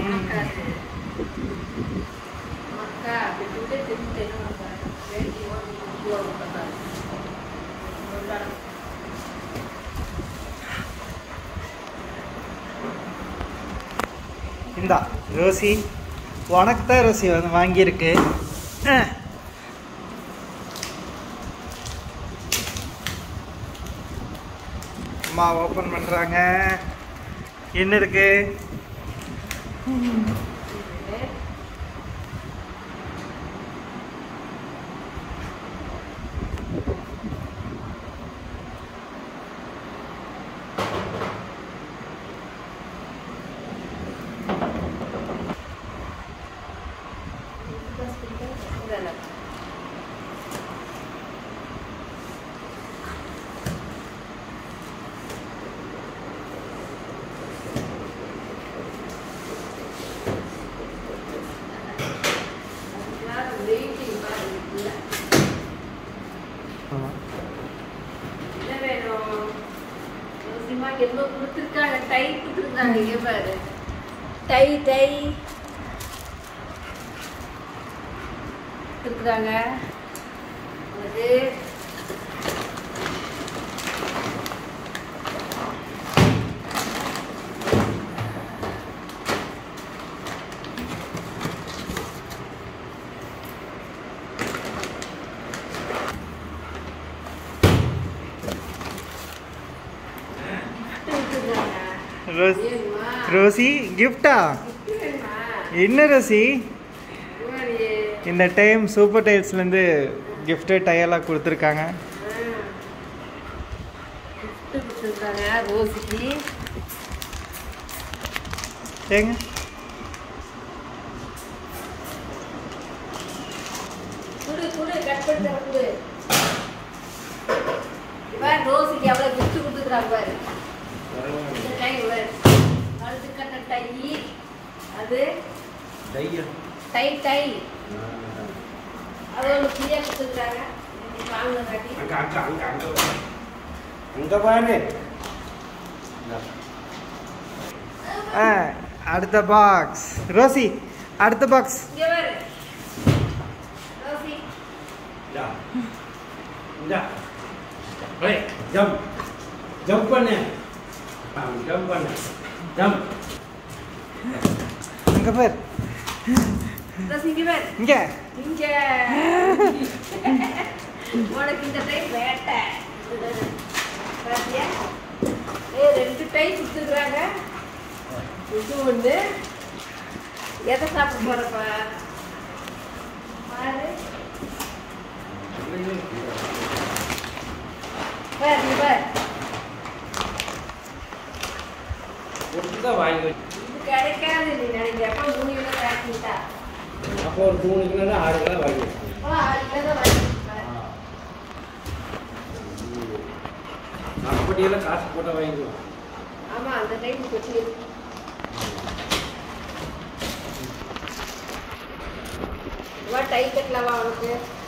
மக்காது. மக்கா அப்படின்ட்டு திரும்பி என்ன பண்ணுறாங்க வேட்டி ஓட்டி உத்தியோகம் பண்ணுறாங்க இந்தா ரோசி உனக்கு தான் ரோசி வந்து வாங்கியிருக்கு அஹ். அம்மா ஓப்பன் பண்ணுறாங்க என்ன இருக்கு இதெல்லாம் வெயிட்டிங் இருக்குல்ல என்ன வேணும் சினிமாக்கு எவ்வளோ கொடுத்துருக்காங்க டை கொடுத்துருக்காங்க இங்கே பாரு டை டை கொடுத்துருக்குறாங்க அது கொடுத்துருக்காங்க ரோஸ் வேணுமா ரோசி கிஃப்டா வேணுமா என்ன ரோசி வேணுமா? இந்த டைம் சூப்பர் டைல்ஸ்லேருந்து கிஃப்ட்டு டையெல்லாம் கொடுத்துருக்காங்க gift கொடுத்துருக்காங்க ரோஸுக்கு ஏங்க குடு குடு கட் பண்ணி தர குடு இவன் ரோஸுக்கு எவ்வளோ gift கொடுத்துருக்காங்க பாரு இந்த டை பாரு கழுத்து கட்ட டை அது டை டை அது ஒரு ஃப்ரீயாக கொடுத்துருக்காங்க வாங்கினதாட்டி அங்க பாரு ஆ அடுத்த பாக்ஸ் ரோசி அடுத்த பாக்ஸ் இங்கே பாரு ரோசி இந்தா இந்தா ஏய் ஜம்ப் ஜம்ப் பண்ணு ஜம்ப் பண்ணு ஜம்ப் அங்கே பேர் ரோசி இங்கே பாரு இங்கே இங்க உனக்கு இந்த டைம் வேட்டை பாத்தியா ஏ ரெண்டு டைம் கொடுத்துருக்குறாங்க இது ஒன்று எதை சாப்பிட போறப்பா பாரு பாரு இங்க பாரு ஒட்டுதான் வாங்கி வச்சு இது கிடைக்காது நீ நினைக்கிற எப்போ மூணு கிலோ பேக்கிட்டா அப்போ ஒரு மூணு கிலோ ஆறு கிலோ வாங்கி வச்சு ஓ ஆறு கிலோ தான் வாங்கிருப்பாரு அப்படியெல்லாம் காசு போட்டால் வாங்கிக்குவோம் ஆமா அந்த டைம் கொட்டி இவா டை கட்டலவா அவனுக்கு